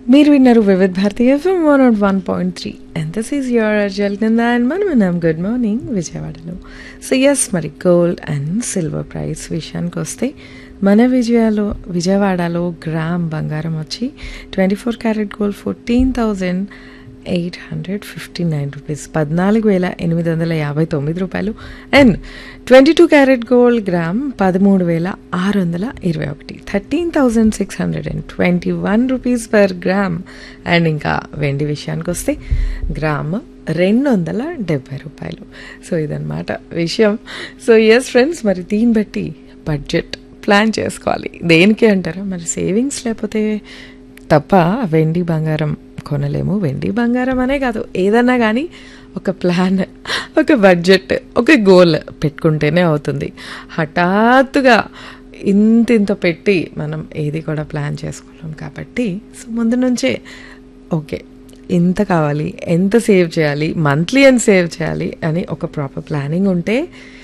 మీరు విన్నారు Vividh Bharati FM one not one point three and this is your అర్జల్ కింద అండ్ మనం విన్నాం గుడ్ మార్నింగ్ విజయవాడలో సో ఎస్ మరి గోల్డ్ అండ్ సిల్వర్ ప్రైస్ విషయానికి వస్తే మన విజయాలో విజయవాడలో గ్రామ్ బంగారం వచ్చి twenty four carat gold fourteen thousand eight hundred fifty nine rupees పద్నాలుగు వేల ఎనిమిది వందల యాభై తొమ్మిది రూపాయలు and twenty two carat gold gram పదమూడు వేల ఆరు వందల ఇరవై ఒకటి thirteen thousand six hundred and twenty one rupees per gram and ఇంకా వెండి విషయానికి వస్తే గ్రామ్ రెండు వందల డెబ్బై రూపాయలు సో ఇదన్నమాట విషయం సో ఎస్ ఫ్రెండ్స్ మరి దీన్ని బట్టి బడ్జెట్ ప్లాన్ చేసుకోవాలి దేనికి అంటారా మరి సేవింగ్స్ లేకపోతే తప్ప వెండి బంగారం కొనలేము వెండి బంగారం అనే కాదు ఏదన్నా కానీ ఒక ప్లాన్ ఒక బడ్జెట్ ఒక గోల్ పెట్టుకుంటేనే అవుతుంది హఠాత్తుగా ఇంత ఇంత పెట్టి మనం ఏది కూడా ప్లాన్ చేసుకోలేం కాబట్టి సో ముందు నుంచే ఓకే ఎంత కావాలి ఎంత సేవ్ చేయాలి మంత్లీ ఎంత సేవ్ చేయాలి అని ఒక ప్రాపర్ ప్లానింగ్ ఉంటే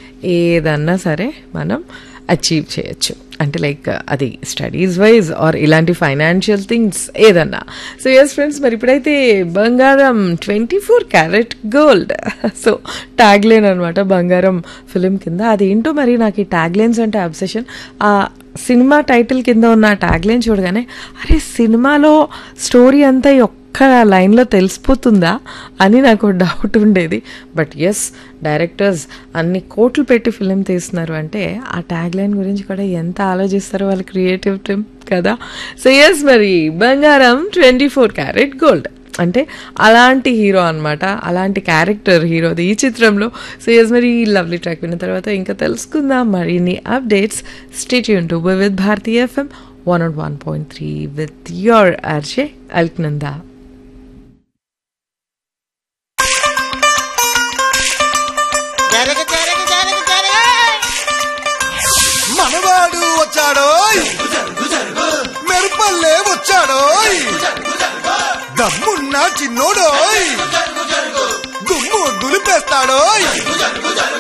ఏదన్నా సరే మనం అచీవ్ చేయొచ్చు అంటే లైక్ అది స్టడీస్ వైజ్ ఆర్ ఇలాంటి ఫైనాన్షియల్ థింగ్స్ ఏదన్నా సో ఎస్ ఫ్రెండ్స్ మరి ఇప్పుడైతే బంగారం twenty four carat gold so tag line అనమాట బంగారం ఫిలిం కింద అదేంటో మరి నాకు ఈ ట్యాగ్ లైన్స్ అంటే అబ్సెషన్ ఆ సినిమా టైటిల్ కింద ఉన్న ట్యాగ్ లైన్ చూడగానే అరే సినిమాలో స్టోరీ అంతా ఈ ఒక్క లైన్లో తెలిసిపోతుందా అని నాకు డౌట్ ఉండేది బట్ ఎస్ డైరెక్టర్స్ అన్ని కోట్లు పెట్టి ఫిలిం తీస్తున్నారు అంటే ఆ ట్యాగ్ లైన్ గురించి కూడా ఎంత ఆలోచిస్తారో వాళ్ళ క్రియేటివ్ టీమ్ కదా సో ఎస్ మరి బంగారం ట్వంటీ ఫోర్ క్యారెట్ గోల్డ్ అంటే అలాంటి హీరో అనమాట అలాంటి క్యారెక్టర్ హీరోది ఈ చిత్రంలో సో ఎస్ మరి ఈ లవ్లీ ట్రాక్ విన్న తర్వాత ఇంకా తెలుసుకుందాం మరిన్ని అప్డేట్స్ స్టేట్ టు with Bharati FM one not one point three with your RJ Alaknanda జరగ జరగ జరగ జరగ మనవాడు వచ్చాడో మెరుపల్లే వచ్చాడో దమ్మున్న చిన్నోడోయ్ దుమ్ము దులిపేస్తాడోయ్